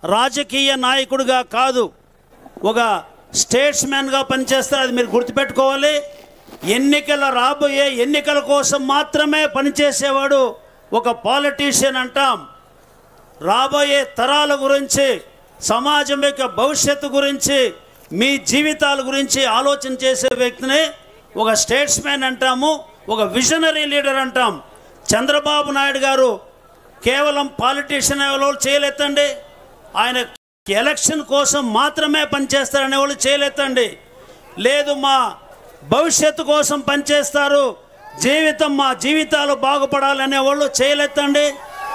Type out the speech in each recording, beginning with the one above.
రాజకీయ నాయకుడిగా కాదు ఒక స్టేట్స్మెన్గా పనిచేస్తారు అది మీరు గుర్తుపెట్టుకోవాలి ఎన్నికల రాబోయే ఎన్నికల కోసం మాత్రమే పనిచేసేవాడు ఒక పాలిటీషియన్ అంటాం రాబోయే తరాల గురించి సమాజం యొక్క భవిష్యత్తు గురించి మీ జీవితాల గురించి ఆలోచన చేసే వ్యక్తిని ఒక స్టేట్స్మెన్ అంటాము ఒక విజనరీ లీడర్ అంటాం చంద్రబాబు నాయుడు గారు కేవలం పాలిటీషియన్ ఎవరు చేయలేతండి ఆయన ఎలక్షన్ కోసం మాత్రమే పనిచేస్తారనే వాళ్ళు చేయలేతండి లేదు మా భవిష్యత్తు కోసం పనిచేస్తారు జీవితం మా జీవితాలు బాగుపడాలనే వాళ్ళు చేయలేతండి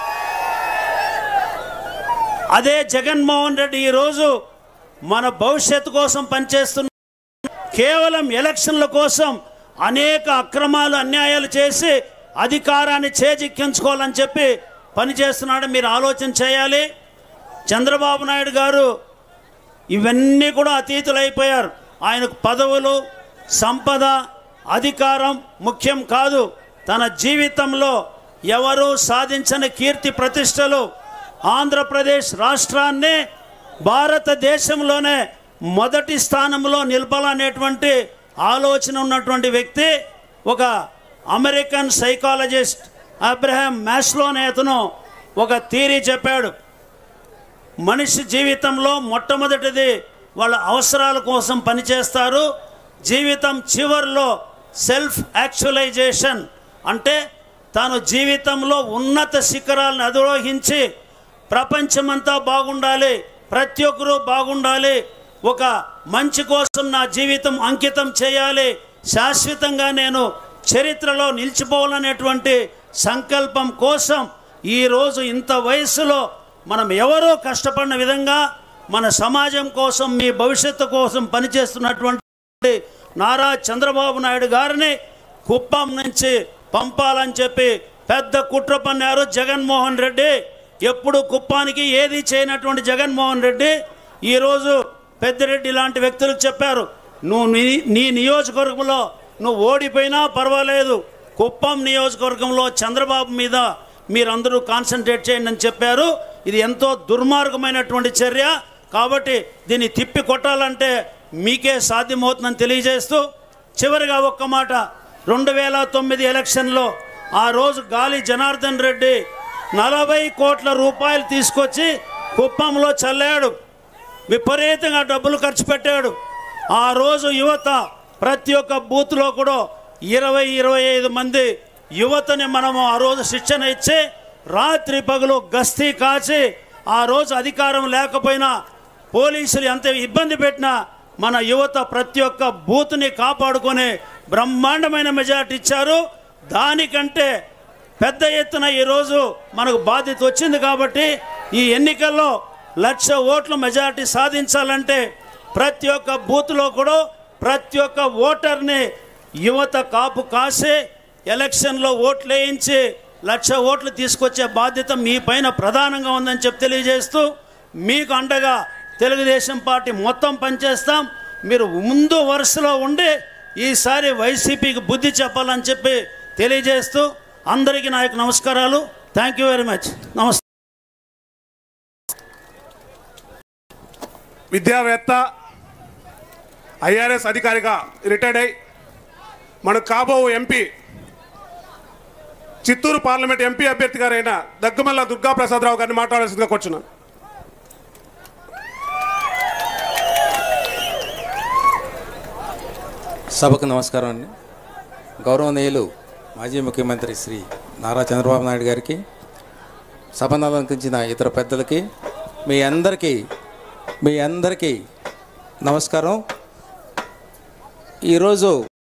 అదే జగన్మోహన్ రెడ్డి ఈరోజు మన భవిష్యత్తు కోసం పనిచేస్తున్న కేవలం ఎలక్షన్ల కోసం అనేక అక్రమాలు అన్యాయాలు చేసి అధికారాన్ని చేజిక్కించుకోవాలని చెప్పి పనిచేస్తున్నాడు మీరు ఆలోచన చేయాలి చంద్రబాబు నాయుడు గారు ఇవన్నీ కూడా అతీతులైపోయారు ఆయనకు పదవులు సంపద అధికారం ముఖ్యం కాదు తన జీవితంలో ఎవరూ సాధించని కీర్తి ప్రతిష్టలు ఆంధ్రప్రదేశ్ రాష్ట్రాన్ని భారతదేశంలోనే మొదటి స్థానంలో నిలపాలనేటువంటి ఆలోచన ఉన్నటువంటి వ్యక్తి ఒక అమెరికన్ సైకాలజిస్ట్ అబ్రహాం మ్యాస్లో అనే అతను ఒక థీరీ చెప్పాడు మనిషి జీవితంలో మొట్టమొదటిది వాళ్ళ అవసరాల కోసం పనిచేస్తారు జీవితం చివరిలో సెల్ఫ్ యాక్చువలైజేషన్ అంటే తాను జీవితంలో ఉన్నత శిఖరాలను అధిరోహించి ప్రపంచమంతా బాగుండాలి ప్రతి ఒక్కరూ బాగుండాలి ఒక మంచి కోసం నా జీవితం అంకితం చేయాలి శాశ్వతంగా నేను చరిత్రలో నిలిచిపోవాలనేటువంటి సంకల్పం కోసం ఈరోజు ఇంత వయసులో మనం ఎవరో కష్టపడిన విధంగా మన సమాజం కోసం మీ భవిష్యత్తు కోసం పనిచేస్తున్నటువంటి నారా చంద్రబాబు నాయుడు గారిని కుప్పం నుంచి పంపాలని చెప్పి పెద్ద కుట్ర పన్నారు జగన్మోహన్ రెడ్డి ఎప్పుడు కుప్పానికి ఏది చేయనటువంటి జగన్మోహన్ రెడ్డి ఈరోజు పెద్దిరెడ్డి లాంటి వ్యక్తులకు చెప్పారు నువ్వు నీ నీ నియోజకవర్గంలో నువ్వు ఓడిపోయినా పర్వాలేదు కుప్పం నియోజకవర్గంలో చంద్రబాబు మీద మీరందరూ కాన్సన్ట్రేట్ చేయండి అని చెప్పారు ఇది ఎంతో దుర్మార్గమైనటువంటి చర్య కాబట్టి దీన్ని తిప్పి కొట్టాలంటే మీకే సాధ్యమవుతుందని తెలియజేస్తూ చివరిగా ఒక్క మాట రెండు వేల తొమ్మిది ఎలక్షన్లో ఆ రోజు గాలి జనార్దన్ రెడ్డి నలభై కోట్ల రూపాయలు తీసుకొచ్చి కుప్పంలో చల్లాడు విపరీతంగా డబ్బులు ఖర్చు పెట్టాడు ఆ రోజు యువత ప్రతి ఒక్క బూత్లో కూడా ఇరవై ఇరవై ఐదు మంది యువతని మనము ఆ రోజు శిక్షణ ఇచ్చి రాత్రి పగలు గస్తీ కాచి ఆ రోజు అధికారం లేకపోయినా పోలీసులు ఎంత ఇబ్బంది పెట్టినా మన యువత ప్రతి ఒక్క బూత్ని కాపాడుకొని బ్రహ్మాండమైన మెజార్టీ ఇచ్చారు దానికంటే పెద్ద ఎత్తున ఈరోజు మనకు బాధ్యత వచ్చింది కాబట్టి ఈ ఎన్నికల్లో లక్ష ఓట్ల మెజార్టీ సాధించాలంటే ప్రతి ఒక్క బూత్లో కూడా ప్రతి ఒక్క ఓటర్ని యువత కాపు కాసి ఎలక్షన్లో ఓట్లు వేయించి లక్ష ఓట్లు తీసుకొచ్చే బాధ్యత మీ పైన ప్రధానంగా ఉందని చెప్పి తెలియజేస్తూ మీకు అండగా తెలుగుదేశం పార్టీ మొత్తం పనిచేస్తాం మీరు ముందు వరుసలో ఉండి ఈసారి వైసీపీకి బుద్ధి చెప్పాలని చెప్పి తెలియజేస్తూ అందరికీ నా యొక్క నమస్కారాలు థ్యాంక్ యూ వెరీ మచ్ నమస్తే విద్యావేత్త ఐఆర్ఎస్ అధికారిగా రిటైర్డ్ అయి మనకు కాబో ఎంపీ చిత్తూరు పార్లమెంట్ ఎంపీ అభ్యర్థి గారైన దగ్గమల్ల దుర్గాప్రసాదరావు గారిని మాట్లాడాల్సిందిగా కూర్చున్నాను సభకు నమస్కారం అండి గౌరవనీయులు మాజీ ముఖ్యమంత్రి శ్రీ నారా చంద్రబాబు నాయుడు గారికి సభను అలంకరించిన ఇతర పెద్దలకి మీ అందరికీ మీ అందరికీ నమస్కారం ఈరోజు